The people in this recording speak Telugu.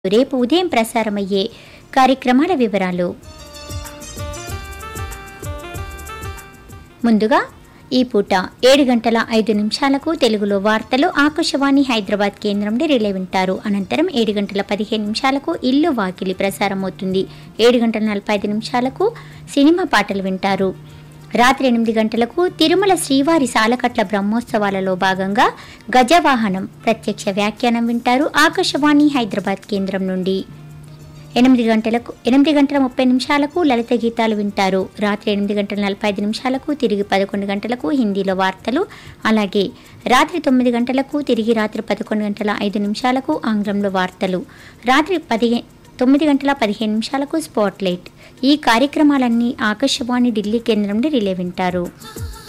రేపు ఉదయం ప్రసారమయ్యే కార్యక్రమాల వివరాలు ముందుగా ఈ పూట ఏడు గంటల ఐదు నిమిషాలకు తెలుగులో వార్తలు ఆకాశవాణి హైదరాబాద్ కేంద్రం నుండి రిలే వింటారు అనంతరం ఏడు గంటల పదిహేను నిమిషాలకు ఇల్లు వాకిలి ప్రసారమవుతుంది ఏడు గంటల నలభై ఐదు నిమిషాలకు సినిమా పాటలు వింటారు రాత్రి ఎనిమిది గంటలకు తిరుమల శ్రీవారి సాలకట్ల బ్రహ్మోత్సవాలలో భాగంగా గజవాహనం ప్రత్యక్ష వ్యాఖ్యానం వింటారు ఆకాశవాణి హైదరాబాద్ కేంద్రం నుండి ఎనిమిది గంటలకు ఎనిమిది గంటల ముప్పై నిమిషాలకు లలిత గీతాలు వింటారు రాత్రి ఎనిమిది గంటల నలభై ఐదు నిమిషాలకు తిరిగి పదకొండు గంటలకు హిందీలో వార్తలు అలాగే రాత్రి తొమ్మిది గంటలకు తిరిగి రాత్రి పదకొండు గంటల ఐదు నిమిషాలకు ఆంగ్లంలో వార్తలు రాత్రి పదిహే తొమ్మిది గంటల పదిహేను నిమిషాలకు స్పాట్లైట్ ఈ కార్యక్రమాలన్నీ ఆకాశవాణి ఢిల్లీ కేంద్రం నుండి రిలే వింటారు